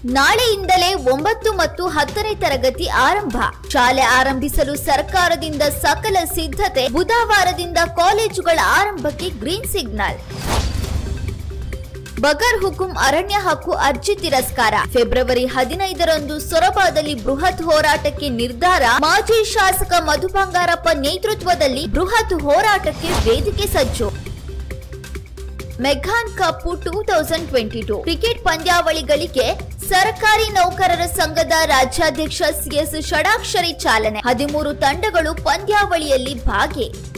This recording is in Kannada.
ನಾಳೆಯಿಂದಲೇ ಒಂಬತ್ತು ಮತ್ತು ಹತ್ತನೇ ತರಗತಿ ಆರಂಭ ಶಾಲೆ ಆರಂಭಿಸಲು ಸರ್ಕಾರದಿಂದ ಸಕಲ ಸಿದ್ಧತೆ ಬುಧವಾರದಿಂದ ಕಾಲೇಜುಗಳ ಆರಂಭಕ್ಕೆ ಗ್ರೀನ್ ಸಿಗ್ನಲ್ ಬಗರ್ ಹುಕುಂ ಅರಣ್ಯ ಹಕ್ಕು ಅರ್ಜಿ ತಿರಸ್ಕಾರ ಫೆಬ್ರವರಿ ಹದಿನೈದರಂದು ಸೊರಬದಲ್ಲಿ ಬೃಹತ್ ಹೋರಾಟಕ್ಕೆ ನಿರ್ಧಾರ ಮಾಜಿ ಶಾಸಕ ಮಧು ಬಂಗಾರಪ್ಪ ನೇತೃತ್ವದಲ್ಲಿ ಬೃಹತ್ ಹೋರಾಟಕ್ಕೆ ವೇದಿಕೆ ಸಜ್ಜು ಮೆಘಾನ್ cup two thousand twenty two cricket ಪಂದ್ಯಾವಳಿಗಳಿಗೆ ಸರ್ಕಾರಿ ನೌಕರರ ಸಂಘದ ರಾಜ್ಯಾಧ್ಯಕ್ಷ ಸಿಎಸ್ ಷಡಾಕ್ಷರಿ ಚಾಲನೆ ಹದಿಮೂರು ತಂಡಗಳು ಪಂದ್ಯಾವಳಿಯಲ್ಲಿ ಭಾಗಿ